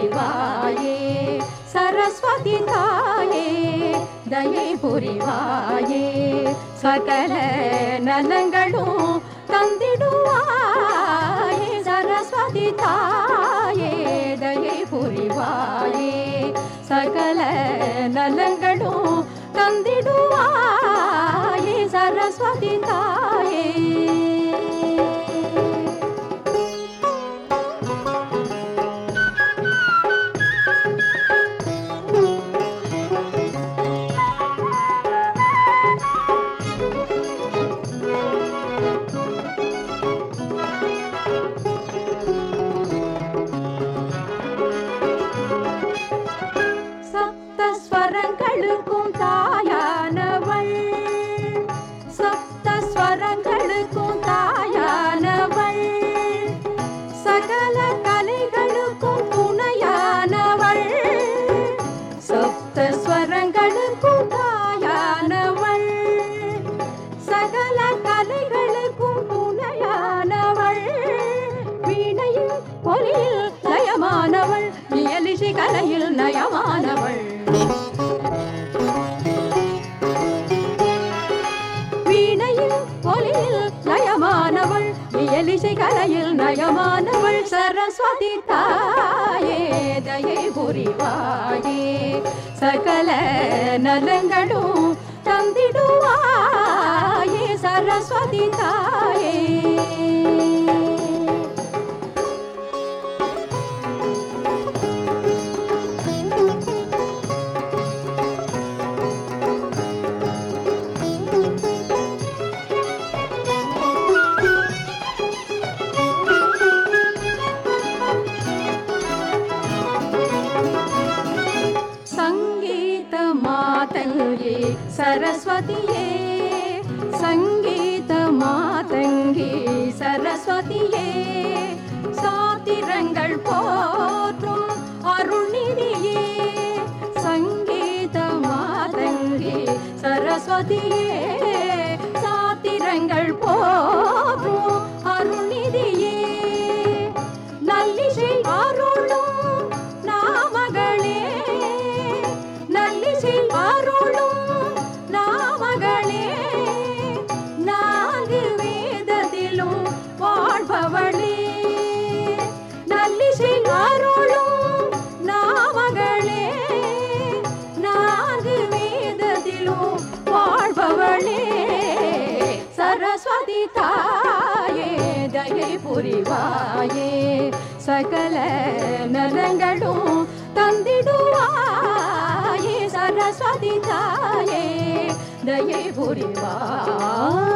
புரிவாயே சரஸ்வதி தாயே தயை புரிவாயே சகல நலங்களும் தந்திடுவாயே சரஸ்வதி தாயே தயை புரிவாயே சகல நலங்களும் தந்திடுவாயே சரஸ்வதி தாயே சப்த ஸ்வரங்களுக்கும் தாயானவள் சப்த ஸ்வரங்களுக்கும் தாயானவள் சகல கலைகளுக்கும் துணையானவள் சப்த ஸ்வரங்களுக்கும் தாயானவள் சகல கலைகளுக்கும் துணையானவள் வீணையில் ஒலியில் நயமானவள் இயலிசை கலையில் நயமானவள் வீணையில் ஒலியில் நயமானவள் இயலிசை கலையில் நயமானவள் சரஸ்வதி தாயே தயை புரிவாயே சகல நலங்களும் தந்திடுவாயே சரஸ்வதி தாயே ಸಂಗೀತ ಮಾತಂಗಿ ಸರಸ್ವತಿಯೇ ಸಂಗೀತ மாதங்கி சரஸ்வதியே சாத்திரங்கள் போற்றும் அருள்நிதியே சங்கீத மாதங்கி சரஸ்வதியே சாத்திரங்கள் போற்றும் அருள்நிதியே நல்லிசை அருளும் நாமகளே நல்லிசை அருளும் நாமகளே நான்கு வேதத்திலும் வாழ்பவளே நல்லிசை அருளும் நாமகளே நான்கு வேதத்திலும் வாழ்பவளே சரஸ்வதி தாயே தயை புரிவாயே சகல நலங்களும் தந்திடுவாயே சரஸ்வதி தாயே தயை புரிவாயே